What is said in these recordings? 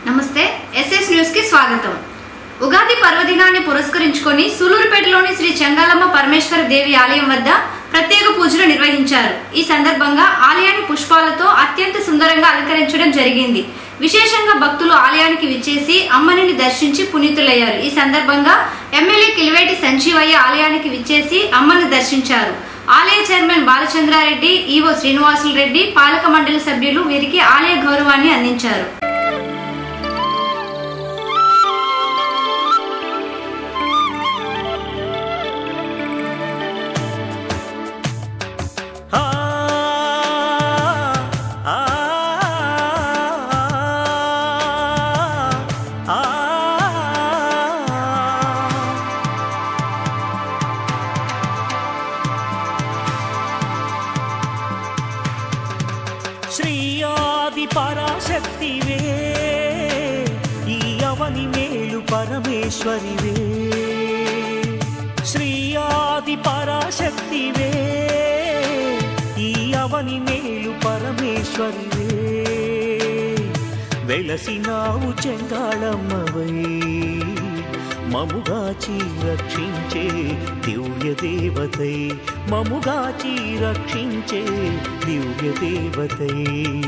నమస్తే SS news కి స్వాగతం ఉగాది పర్వదినాన్ని పురస్కరించుకొని సూలూరుపేటలోని శ్రీ చెంగాలమ్మ పరమేశ్వర దేవి ఆలయం వద్ద ప్రత్యేక పూజలు నిర్వహించారు ఈ సందర్భంగా ఆలయాన్ని పుష్పాలతో అత్యంత సుందరంగా అలంకరించడం జరిగింది విశేషంగా భక్తులు ఆలయానికి విచ్చేసి అమ్మనిని దర్శించి పునీతులయ్యారు ఈ సందర్భంగా ఎమ్మెల్యే కిలివేటి సంజీవయ్య ఆలయానికి విచ్చేసి అమ్మని దర్శించారు ఆలయ చైర్మన్ బాలచంద్రారెడ్డి ఈవో శ్రీనివాసులు రెడ్డి పాలక మండలి సభ్యులు వీరికి ఆలయ గౌరవాన్ని అందించారు ఆ ఆ ఆ శ్రీ ఆది పరాశక్తివే ఈ అవని మేలు పరమేశ్వరివే శ్రీ ఆది పరాశక్తివే ఈ అవని మేలు పరమేశ్వరివే వెలసినావు చెంగాళమ్మవై మముగాచి రక్షించే దివ్య దేవతై మముగాచి రక్షించే దివ్య దేవతై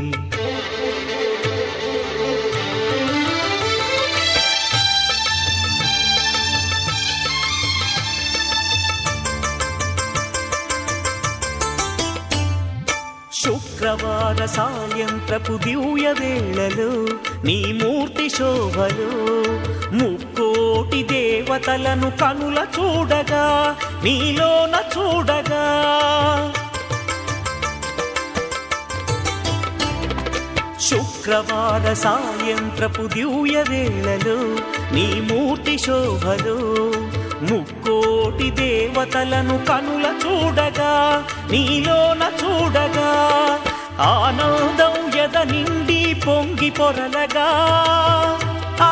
శుక్రవార సాయంత్రపు దివ్య వేళలో నీ మూర్తి శోభలో ముక్కోటి దేవతలను కనుల చూడగా నీలోన చూడగా శుక్రవార సాయంత్రపు దివ్య వేళలో నీ మూర్తి శోభలో ముక్కోటి దేవతలను కనుల చూడగా నీలోన చూడగా ఆనందం ఎద నిండి పొంగి పొరలగా ఆ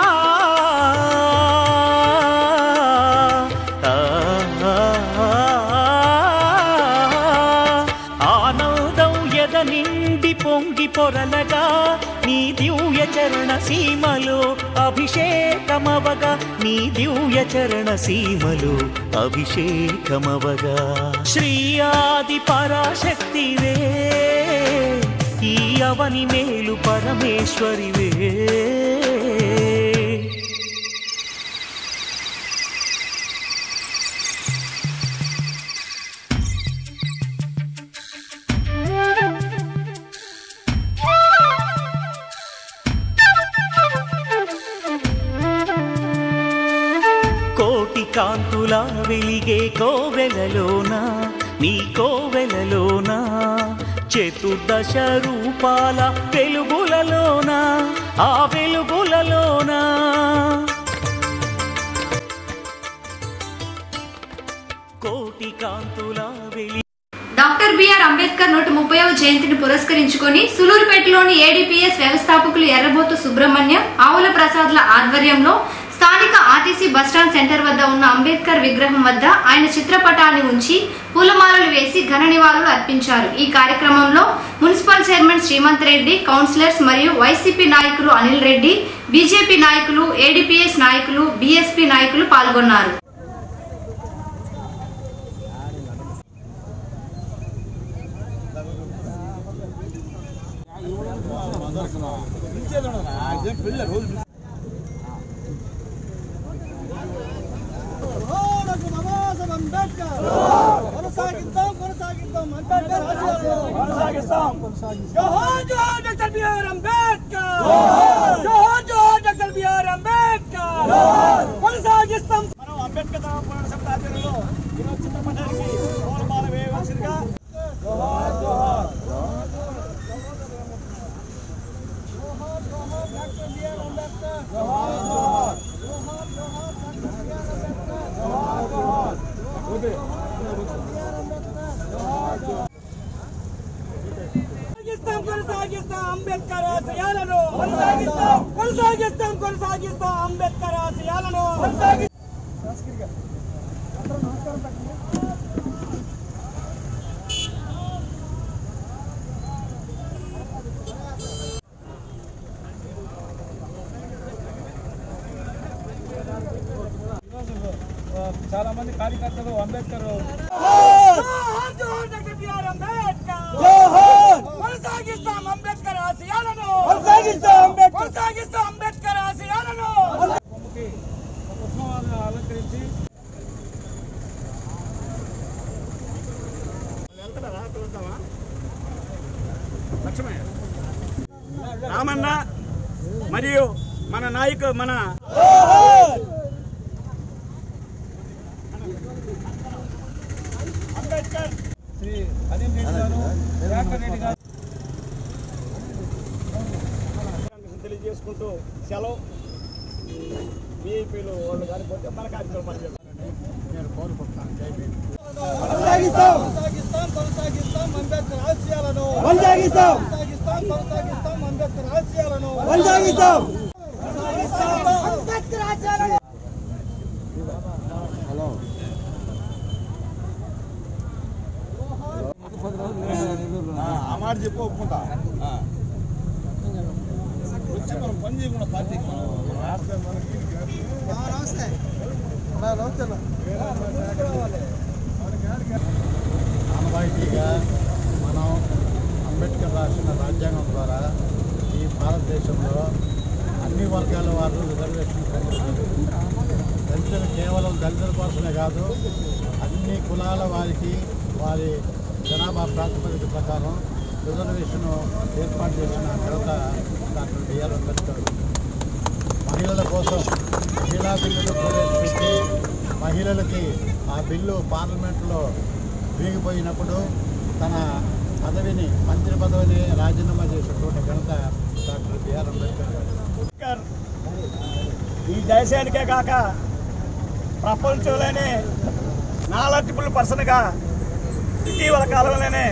ఆనందం ఎద నిండి పొంగి పొరలగా నీ దివ్య చరణ సీమలో అభిషేకమవగా నీ దివ్య చరణ సీమలో అభిషేకమవగా శ్రీ ఆది పరాశక్తివే ఈ అవని మేలు పరమేశ్వరివే కోటి కాంతుల వెలిగే కోవెలలోన నీ కోవెలలోన చతుర్దశ రూపాల వెలుగులలోన ఆ వెలుగులలోన కోటి కాంతుల వెలి డాక్టర్ బిఆర్ అంబేద్కర్ నూట ముప్పైవ జయంతిని పురస్కరించుకొని సులూరుపేటలోని ఏడీపీఎస్ వ్యవస్థాపకులు ఎర్రబోతు సుబ్రహ్మణ్యం ఆవుల ప్రసాద్ల ఆధ్వర్యంలో స్థానిక ఆర్టీసీ బస్టాండ్ సెంటర్ వద్ద ఉన్న అంబేద్కర్ విగ్రహం వద్ద ఆయన చిత్రపటాన్ని ఉంచి పూలమాలలు వేసి ఘన నివాళులు అర్పించారు ఈ కార్యక్రమంలో municipal chairman Srimanth Reddy councillors మరియు వైసీపీ నాయకులు అనిల్ రెడ్డి బీజేపీ నాయకులు ఏడీపీఎస్ నాయకులు బీఎస్పీ నాయకులు పాల్గొన్నారు ఓడకు నవాజం అంబేద్కర్ కొనసాగిద్దాం కొనసాగిద్దాం అంబేద్కర్ ఆశయాలను కొనసాగిస్తాం జోహార్ జోహార్ డాక్టర్ బిఆర్ అంబేద్కర్ జోహార్ జోహార్ డాక్టర్ బిఆర్ అంబేద్కర్ కొనసాగిస్తాం మనం అంబేద్కర్ పోరాట సమితి ఆధ్వర్యంలో ఈరోజు చిత్రపటానికి పూలమాల వేయవలసిందిగా జోహార్ జోహార్ జోహార్ జోహార్ డాక్టర్ బిఆర్ అంబేద్కర్ జోహార్ జోహార్ జోహార్ జోహార్ డాక్టర్ బిఆర్ అంబేద్కర్ జోహార్ జోహార్ కొనసాగిస్తాం కొనసాగిస్తాం అంబేద్కర్ ఆశయాలను కొనసాగిస్తాం కొనసాగిస్తాం కొనసాగిస్తాం అంబేద్కర్ ఆశయాలను కొనసాగి చాలా మంది కార్యకర్తలు అంబేద్కర్ కొనసాగిస్తాం అంబేద్కర్ ఆశయాలను కొనసాగిస్తాం అంబేద్కర్ కొనసాగిస్తాం అంబేద్కర్ ఆశయాలను బొమ్మకి ఒక పుష్పమాలను అలంకరించి రామన్న మరియు మన నాయకు మన అంబేద్కర్ శ్రీ అనిల్ రెడ్డి గారు రేఖర్ రెడ్డి గారు తెలియజేసుకుంటూ సెలవు విఐపీలు వాళ్ళు కానిపోతే మన కార్యక్రమం పనిచేస్తారు నేను కోరుకుంటున్నాను జై భీమ్ కొనసాగిస్తాం కొనసాగిస్తాం కొనసాగిస్తాం అంబేద్కర్ ఆశయాలను కొనసాగిస్తాం కొనసాగిస్తాం కొనసాగిస్తాం అంబేద్కర్ ఆశయాలను కొనసాగిస్తాం అంబేద్కర్ ఆశయాలను ఆ మాట చెప్పు ఒప్పుకుంటా వచ్చి మనం పని చేయకుండా పార్టీకి మనం రాష్ట్రం మనకి ఆనవాయితీగా మనం అంబేద్కర్ రాసిన రాజ్యాంగం ద్వారా ఈ భారతదేశంలో అన్ని వర్గాల వారు రిజర్వేషన్ పొందుతున్నారు దళితులు కేవలం దళితుల కోసమే కాదు అన్ని కులాల వారికి వారి జనాభా ప్రాతిపదిక ప్రకారం రిజర్వేషన్ ఏర్పాటు చేసిన ఘనత డాక్టర్ బిఆర్ అంబేద్కర్ మహిళల కోసం మహిళా బిల్లులు ప్రవేశపెట్టి మహిళలకి ఆ బిల్లు పార్లమెంట్లో వీగిపోయినప్పుడు తన పదవిని మంత్రి పదవిని రాజీనామా చేసినటువంటి ఘనత డాక్టర్ బిఆర్ అంబేద్కర్ గారు అంబేద్కర్ ఈ దేశానికే కాక ప్రపంచంలోనే నాలెడ్జిబుల్ పర్సన్గా ఇటీవల కాలంలోనే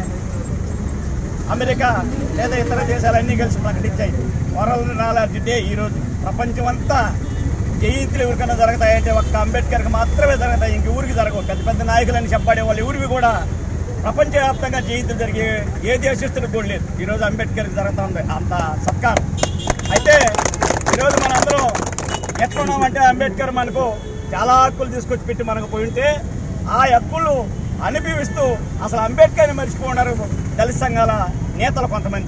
అమెరికా లేదా ఇతర దేశాలన్నీ కలిసి ప్రకటించాయి వరల్డ్ నాలెడ్జ్ డే ఈరోజు ప్రపంచం అంతా జయంతులు ఎవరికైనా జరుగుతాయంటే ఒక్క అంబేద్కర్కి మాత్రమే జరుగుతాయి ఇంక ఊరికి జరగవు పెద్ద పెద్ద నాయకులని చెప్పాడే వాళ్ళు ఊరికి కూడా ప్రపంచవ్యాప్తంగా జయంతులు జరిగే ఏ దేశస్తులకు కూడా లేదు ఈరోజు అంబేద్కర్కి జరుగుతూ ఉంది అంత సత్కారం అయితే ఈరోజు మనందరం ఎట్లున్నామంటే అంబేద్కర్ మనకు చాలా హక్కులు తీసుకొచ్చి పెట్టి మనకు పోయి ఉంటే ఆ హక్కులు అనుభవిస్తూ అసలు అంబేద్కర్ని మర్చిపోతున్నారు దళిత సంఘాల నేతలు కొంతమంది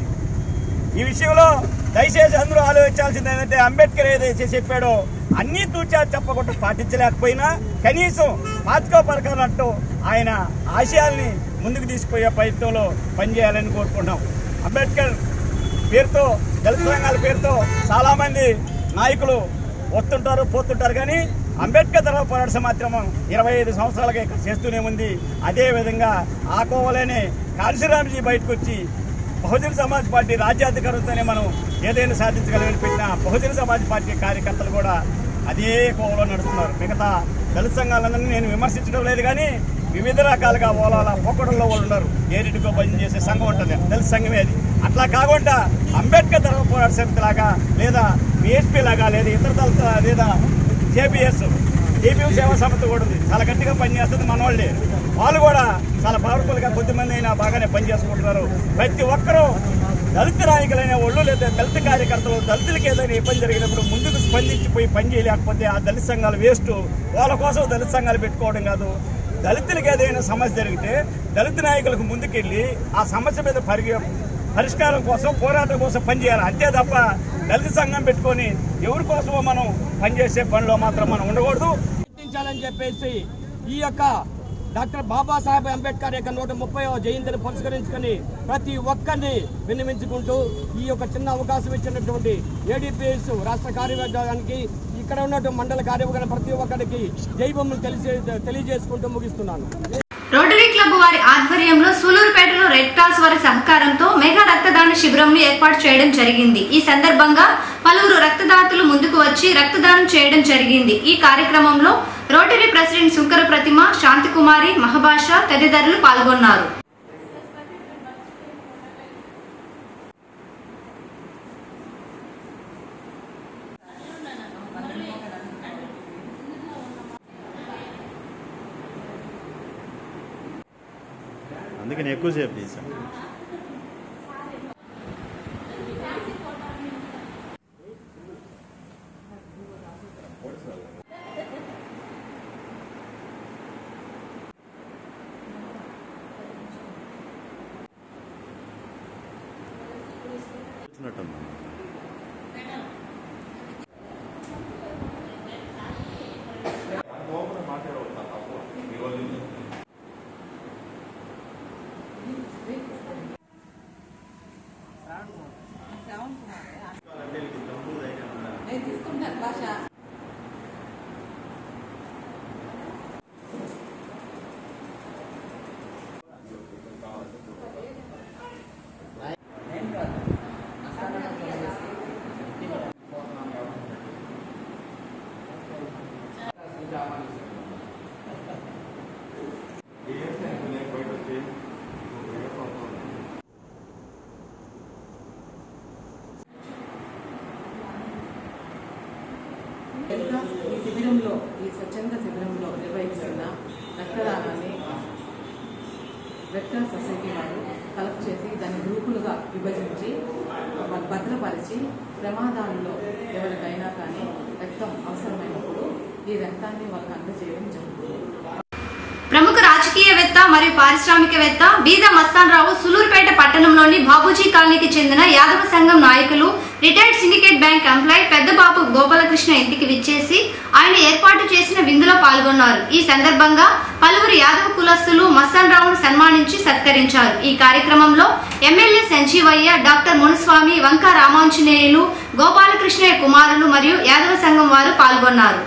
ఈ విషయంలో దయచేసి అందరూ ఆలోచించాల్సింది ఏంటంటే అంబేద్కర్ ఏదైతే చెప్పాడో అన్నీ తూచా చెప్పకుండా పాటించలేకపోయినా కనీసం పాతికో పరకాలంటూ ఆయన ఆశయాల్ని ముందుకు తీసుకుపోయే ప్రయత్నంలో పనిచేయాలని కోరుకుంటున్నాం అంబేద్కర్ పేరుతో దళిత సంఘాల పేరుతో చాలామంది నాయకులు వస్తుంటారు పోతుంటారు కానీ అంబేద్కర్ ధర్మ పోరాట సమాత్రమం ఇరవై ఐదు సంవత్సరాలుగా ఇక్కడ చేస్తూనే ఉంది అదే విధంగా ఆ కోవలోనే కాళీశ్వరాంజీ బయటకు వచ్చి బహుజన్ సమాజ్ పార్టీ రాజ్యాధికారంతోనే మనం ఏదైనా సాధించగలమని పెట్టిన బహుజన్ సమాజ్ పార్టీ కార్యకర్తలు కూడా అదే కోవలో నడుస్తున్నారు మిగతా దళిత సంఘాలందరినీ నేను విమర్శించడం లేదు కానీ వివిధ రకాలుగా ఓలాల పోకడంలో వాళ్ళు ఉన్నారు ఏరిటికో భజన చేసే సంఘం ఉంటుంది దళిత సంఘమే అది అట్లా కాకుండా అంబేద్కర్ ధర్మ పోరాట సమితి లాగా లేదా బిఎస్పీ లాగా లేదా ఇతర దళిత లేదా జేబీఎస్ జేపీఎం సేవా సమితి కూడా ఉంది చాలా గట్టిగా పనిచేస్తుంది మన వాళ్ళే వాళ్ళు కూడా చాలా పవర్ఫుల్గా కొద్దిమంది అయినా బాగానే పనిచేసుకుంటున్నారు ప్రతి ఒక్కరూ దళిత నాయకులైన వాళ్ళు లేదా దళిత కార్యకర్తలు దళితులకి ఏదైనా ఇబ్బంది జరిగినప్పుడు ముందుకు స్పందించిపోయి పని చేయలేకపోతే ఆ దళిత సంఘాలు వేస్ట్ వాళ్ళ కోసం దళిత సంఘాలు పెట్టుకోవడం కాదు దళితులకి ఏదైనా సమస్య జరిగితే దళిత నాయకులకు ముందుకెళ్ళి ఆ సమస్య మీద పరిగె పరిష్కారం కోసం పోరాటం కోసం పనిచేయాలి అంతే తప్ప దళిత సంఘం పెట్టుకొని ఎవరి కోసమో మనం పనిచేసే పనిలో మాత్రం మనం ఉండకూడదు గుర్తించాలని చెప్పేసి ఈ యొక్క డాక్టర్ బాబాసాహెబ్ అంబేద్కర్ యొక్క నూట ముప్పై జయంతిని పురస్కరించుకొని ప్రతి ఒక్కరిని విన్నవించుకుంటూ ఈ యొక్క చిన్న అవకాశం ఇచ్చినటువంటి ఏడీపీఎస్ రాష్ట్ర కార్యవర్గానికి ఇక్కడ ఉన్నటువంటి మండల కార్యవర్గం ప్రతి ఒక్కరికి జై బొమ్మలు తెలిసే తెలియజేసుకుంటూ ముగిస్తున్నాను రోటరీ క్లబ్ వారి ఆధ్వర్యంలో సూలూరుపేటలో రెడ్ క్రాస్ వారి సహకారంతో మెగా రక్తదాన శిబిరంను ఏర్పాటు చేయడం జరిగింది ఈ సందర్భంగా పలువురు రక్తదాతలు ముందుకు వచ్చి రక్తదానం చేయడం జరిగింది ఈ కార్యక్రమంలో రోటరీ ప్రెసిడెంట్ శుంకర ప్రతిమ శాంతికుమారి మహభాష తదితరులు పాల్గొన్నారు అందుకే నేను ఎక్కువసేపు తీసాను ఉన్నట్టుందా? ఇంకా ఈ శిబిరంలో ఈ స్వచ్ఛంద శిబిరంలో నిర్వహిస్తున్న రక్తదానాన్ని రెడ్ క్రాస్ సొసైటీ వారు కలెక్ట్ చేసి దాన్ని గ్రూపులుగా విభజించి వాళ్ళు భద్రపరిచి ప్రమాదాల్లో ఎవరికైనా కానీ రక్తం అవసరమైనప్పుడు ఈ రక్తాన్ని వాళ్ళకి అందజేయడం జరుగుతుంది ప్రముఖ రాజకీయవేత్త మరియు పారిశ్రామికవేత్త బీద మస్తాన్ రావు సులూరుపేట పట్టణంలోని బాబూజీ కాలనీకి చెందిన యాదవ సంఘం నాయకులు retired Syndicate Bank employee Peddababu Gopalakrishna ఇంటికి విచ్చేసి ఆయన ఏర్పాటు చేసిన విందులో పాల్గొన్నారు ఈ సందర్భంగా పలువురు యాదవ కులస్తులు మస్తాన్ రావును సన్మానించి సత్కరించారు ఈ కార్యక్రమంలో ఎమ్మెల్యే సంజీవయ్య డాక్టర్ మునుస్వామి వంక రామాంజనేయులు గోపాలకృష్ణయ్య కుమారులు మరియు యాదవ సంఘం వారు పాల్గొన్నారు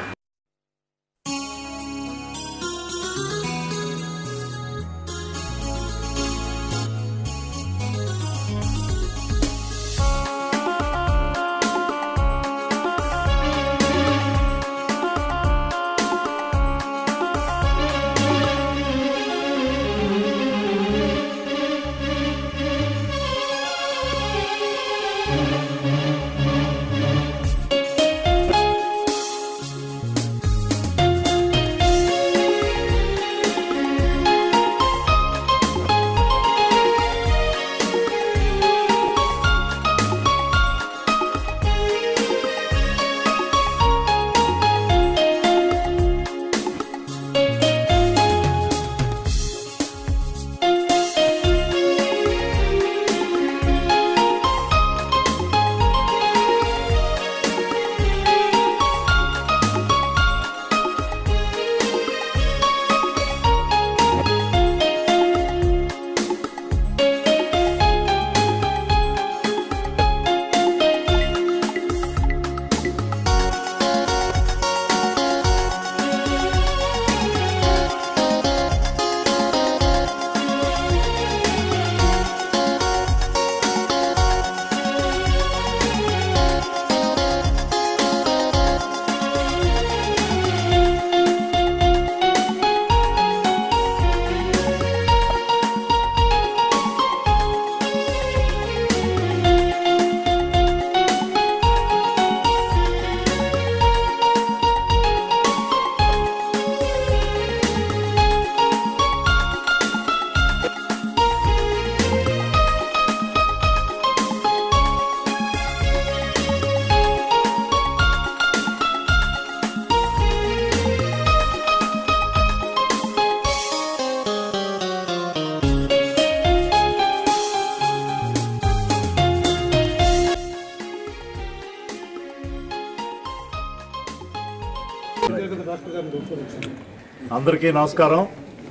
అందరికీ నమస్కారం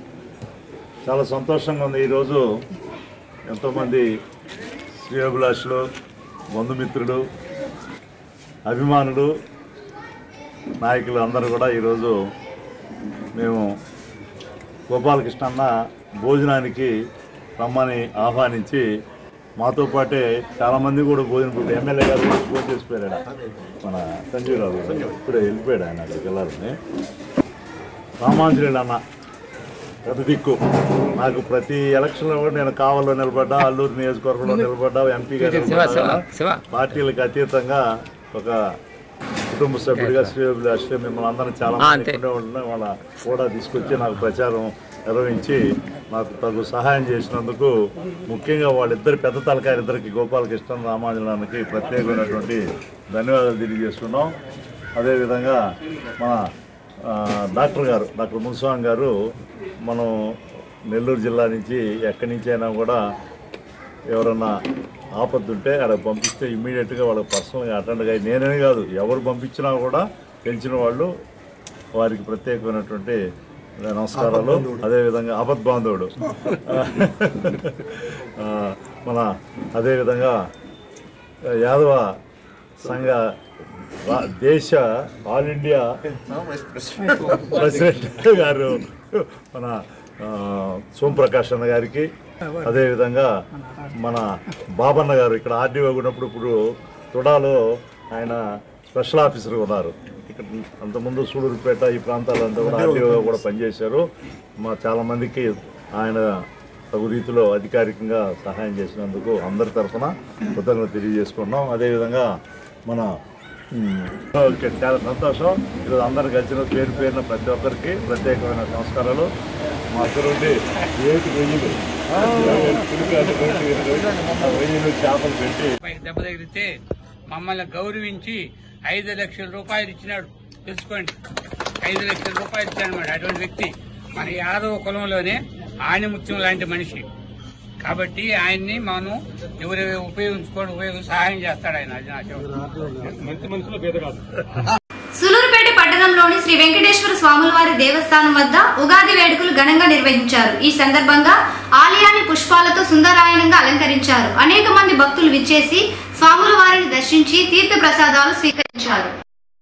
చాలా సంతోషంగా ఉంది ఈరోజు ఎంతోమంది శ్రేయోభిలాషులు బంధుమిత్రులు అభిమానులు నాయకులు అందరూ కూడా ఈరోజు మేము గోపాలకృష్ణ అన్న భోజనానికి రమ్మని ఆహ్వానించి మాతో పాటే చాలామంది కూడా భోజనం ఇప్పుడు ఎమ్మెల్యే గారు కూడా ఫోన్ చేసిపోయాడు ఈడ. మన సంజీవరావు గారు. ఇప్పుడే వెళ్ళిపోయాడు ఆయన అక్కడికి వెళ్ళాలని రామాంజనేయుడు అన్న పెద్ద దిక్కు నాకు ప్రతి ఎలక్షన్లో కూడా నేను కావల్లో నిలబడ్డా అల్లూరు నియోజకవర్గంలో నిలబడ్డా ఎంపీగా నిలబడ్డా పార్టీలకు అతీతంగా ఒక కుటుంబ సభ్యుడిగా శ్రీయోభిలాష్ మిమ్మల్ని అందరం చాలా మంది ఉండేవాళ్ళని వాళ్ళ కూడా తీసుకొచ్చి నాకు ప్రచారం నిర్వహించి నాకు తగు సహాయం చేసినందుకు ముఖ్యంగా వాళ్ళిద్దరు పెద్ద తలకాయలిద్దరికి గోపాలకృష్ణ రామాంజనానికి ప్రత్యేకమైనటువంటి ధన్యవాదాలు తెలియజేస్తున్నాం అదేవిధంగా మన ఆ, డాక్టర్ గారు డాక్టర్ మున్స్వామి గారు మనం నెల్లూరు జిల్లా నుంచి ఎక్కడి నుంచి అయినా కూడా ఎవరన్నా ఆపత్తు ఉంటే అక్కడ పంపిస్తే ఇమ్మీడియట్గా వాళ్ళకి పర్సనల్గా అటెండ్ అయ్యి నేనే కాదు ఎవరు పంపించినా కూడా తెలిసిన వాళ్ళు వారికి ప్రత్యేకమైనటువంటి నమస్కారాలు అదేవిధంగా ఆపద్ బాంధవుడు ఆ, మన అదేవిధంగా యాదవ సంఘ రా- దేశ ఆల్ ఇండియా ప్రెసిడెంట్ గారు మన ఆ, సోంప్రకాష్ అన్న గారికి అదేవిధంగా మన బాబన్న గారు ఇక్కడ ఆర్డీఓ ఉన్నప్పుడు ఇప్పుడు తుడాలో ఆయన స్పెషల్ ఆఫీసర్ ఉన్నారు ఇక్కడ అంతకుముందు సూడూరుపేట ఈ ప్రాంతాలంతా కూడా ఆర్డీఓగా కూడా పనిచేశారు మా చాలా మందికి ఆయన తగు రీతిలో అధికారికంగా సహాయం చేసినందుకు అందరి తరఫున కృతజ్ఞత తెలియజేసుకున్నాం అదేవిధంగా మన ఉమ్, ఓకే చాలా సంతోషం ఈరోజు అందరు కలిసిన పేరు పేరున ప్రతి ఒక్కరికి ప్రత్యేకమైన నమస్కారాలు మా అక్కడుండి ఏటి వెయ్యిలు ఆ, పులికాయలు పెట్టి, ఆ వెయ్యిలు చేపలు పెట్టి పైకి దెబ్బ తగిలితే మమ్మల్ని గౌరవించి ఐదు లక్షల రూపాయలు ఇచ్చినాడు తెలుసుకోండి ఐదు లక్షల రూపాయలు ఇచ్చాడు అనమాట అటువంటి వ్యక్తి మన యాదవ కులంలోనే ఆణిముత్యం లాంటి మనిషి కాబట్టి ఆయన్ని మనం ఎవరు ఉపయోగించుకోవడం ఉపయోగం సహాయం చేస్తాడు ఆయన అది నా చెవుడు. సులూరుపేట పట్టణంలోని శ్రీ వెంకటేశ్వర స్వాముల వారి దేవస్థానం వద్ద ఉగాది వేడుకలు ఘనంగా నిర్వహించారు ఈ సందర్భంగా ఆలయాన్ని పుష్పాలతో సుందరాయణంగా అలంకరించారు అనేక మంది భక్తులు విచ్చేసి స్వాముల వారిని దర్శించి తీర్థ ప్రసాదాలు స్వీకరించారు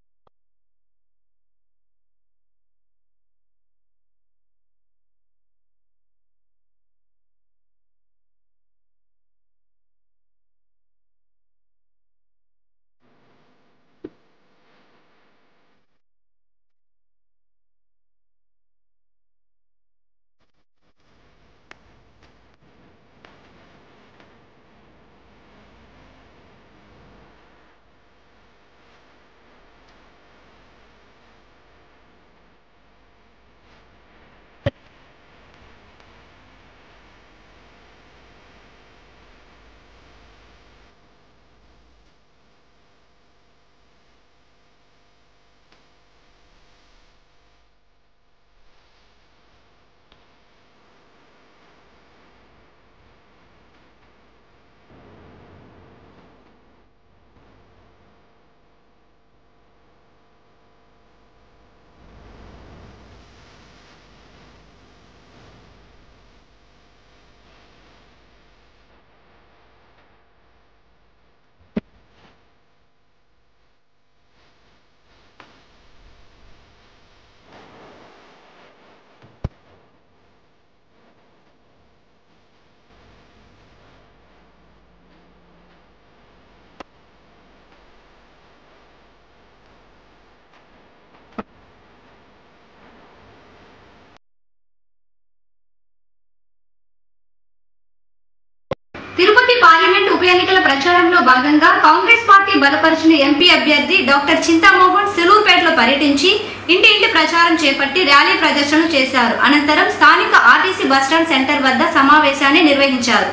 తిరుపతి పార్లమెంట్ ఉప ఎన్నికల ప్రచారంలో భాగంగా కాంగ్రెస్ పార్టీ బలపరిచిన ఎంపీ అభ్యర్థి డాక్టర్ చింతామోహన్ సెలూరుపేటలో పర్యటించి ఇంటి ఇంటి ప్రచారం చేపట్టి ర్యాలీ ప్రదర్శన చేశారు అనంతరం స్థానిక ఆర్టీసీ బస్టాండ్ సెంటర్ వద్ద సమావేశాన్ని నిర్వహించారు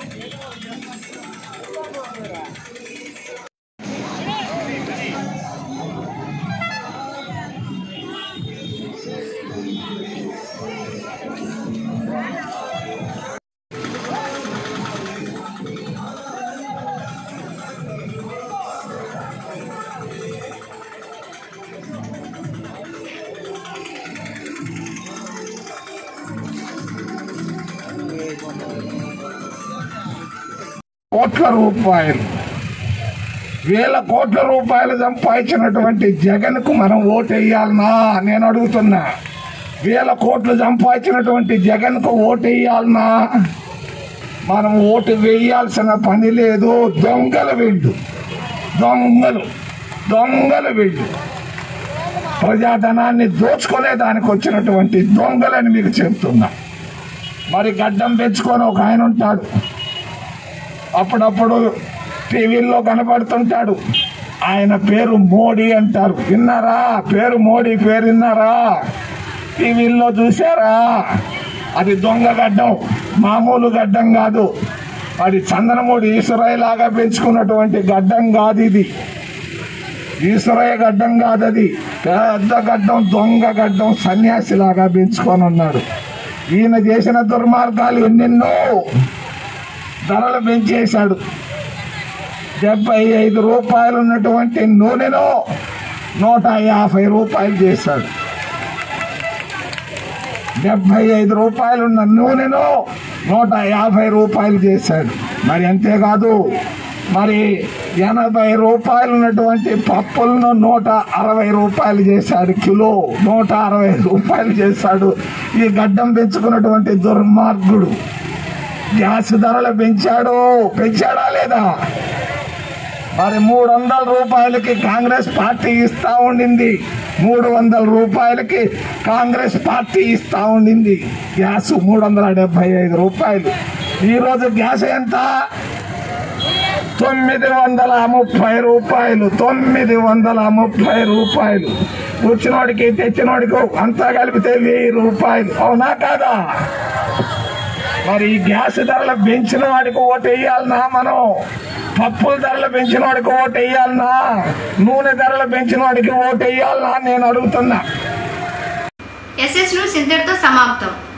కోట్ల రూపాయలు వేల కోట్ల రూపాయలు సంపాదించినటువంటి జగన్ కు మనం ఓటు వేయాలనా నేను అడుగుతున్నా వేల కోట్లు సంపాదించినటువంటి జగన్ కు ఓటు వేయాలనా మనం ఓటు వేయాల్సిన పని లేదు దొంగల వీళ్ళు దొంగలు దొంగల వీళ్ళు ప్రజాధనాన్ని దోచుకునే దానికి వచ్చినటువంటి దొంగలని మీకు చెప్తున్నా మరి గడ్డం పెంచుకొని ఒక ఆయన ఉంటాడు అప్పుడప్పుడు టీవీల్లో కనబడుతుంటాడు ఆయన పేరు మోడీ అంటారు విన్నారా పేరు మోడీ పేరు విన్నారా టీవీల్లో చూసారా అది దొంగ గడ్డం మామూలు గడ్డం కాదు అది చందనమూడి ఈశ్వరయ్య లాగా పెంచుకున్నటువంటి గడ్డం కాదు ఇది ఈశ్వరయ్య గడ్డం కాదు అది పెద్ద గడ్డం దొంగ గడ్డం సన్యాసి లాగా పెంచుకొని ఉన్నాడు ఈయన చేసిన దుర్మార్గాలు ఎన్నెన్నో ధరలు పెంచేశాడు డెబ్బై ఐదు రూపాయలు ఉన్నటువంటి నూనెను నూట యాభై రూపాయలు చేశాడు డెబ్బై ఐదు రూపాయలున్న నూనెను నూట యాభై రూపాయలు చేశాడు మరి అంతేకాదు మరి ఎనభై రూపాయలు ఉన్నటువంటి పప్పులను నూట అరవై రూపాయలు చేశాడు కిలో నూట అరవై రూపాయలు చేశాడు ఈ గడ్డం పెంచుకున్నటువంటి దుర్మార్గుడు గ్యాస్ ధరలు పెంచాడు పెంచాడా లేదా మరి మూడు వందల రూపాయలకి కాంగ్రెస్ పార్టీ ఇస్తా ఉండింది మూడు వందల రూపాయలకి కాంగ్రెస్ పార్టీ ఇస్తా ఉండింది గ్యాస్ మూడు వందల డెబ్బై ఐదు రూపాయలు ఈరోజు గ్యాస్ ఎంత తొమ్మిది వందల ముప్పై రూపాయలు తొమ్మిది వందల ముప్పై రూపాయలు వచ్చినోడికి తెచ్చినోడికి అంతా కలిపితే వెయ్యి రూపాయలు అవునా కాదా మరి ఈ గ్యాస్ ధరలు పెంచిన వాడికి ఓటు వేయాలనా మనం పప్పుల ధరలు పెంచిన వాడికి ఓటు వేయాలనా నూనె ధరలు పెంచిన వాడికి ఓటు వేయాలనా నేను అడుగుతున్నా ఎస్ఎస్ న్యూస్ ఇంతటితో సమాప్తం